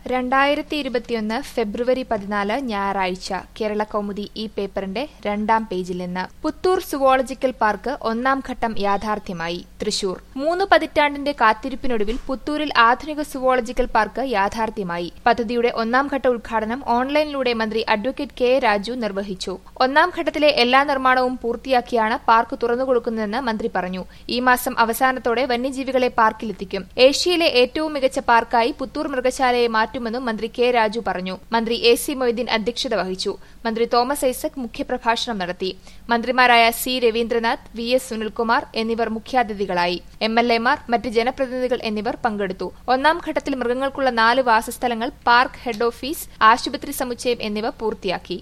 രണ്ടായിരത്തി ഇരുപത്തിയൊന്ന് ഫെബ്രുവരി പതിനാല് ഞായറാഴ്ച കേരള കൗമുദി ഈ പേപ്പറിന്റെ രണ്ടാം പേജിൽ നിന്ന് പുത്തൂർ സുവോളജിക്കൽ പാർക്ക് ഒന്നാം ഘട്ടം യാഥാർത്ഥ്യമായി തൃശൂർ മൂന്ന് പതിറ്റാണ്ടിന്റെ കാത്തിരിപ്പിനൊടുവിൽ പുത്തൂരിൽ ആധുനിക സുവോളജിക്കൽ പാർക്ക് യാഥാർത്ഥ്യമായി പദ്ധതിയുടെ ഒന്നാം ഘട്ട ഉദ്ഘാടനം ഓൺലൈനിലൂടെ മന്ത്രി അഡ്വക്കേറ്റ് കെ രാജു നിർവഹിച്ചു ഒന്നാം ഘട്ടത്തിലെ എല്ലാ നിർമ്മാണവും പൂർത്തിയാക്കിയാണ് പാർക്ക് തുറന്നുകൊടുക്കുന്നതെന്ന് മന്ത്രി പറഞ്ഞു ഈ മാസം അവസാനത്തോടെ വന്യജീവികളെ പാർക്കിലെത്തിക്കും ഏഷ്യയിലെ ഏറ്റവും മികച്ച പാർക്കായി പുത്തൂർ മൃഗശാലയെ മാറ്റുമെന്നും മന്ത്രി കെ രാജു പറഞ്ഞു മന്ത്രി എ സി മൊയ്തീൻ അധ്യക്ഷത വഹിച്ചു മന്ത്രി തോമസ് ഐസക് മുഖ്യപ്രഭാഷണം നടത്തി മന്ത്രിമാരായ C Raveendranath V S Sunilkumar എന്നിവർ മുഖ്യാതിഥികളായി എം എൽ എമാർ മറ്റ് ജനപ്രതിനിധികൾ എന്നിവർ പങ്കെടുത്തു ഒന്നാം ഘട്ടത്തിൽ മൃഗങ്ങൾക്കുള്ള നാല് വാസസ്ഥലങ്ങൾ പാർക്ക് ഹെഡ് ഓഫീസ് ആശുപത്രി സമുച്ചയം എന്നിവ പൂർത്തിയാക്കി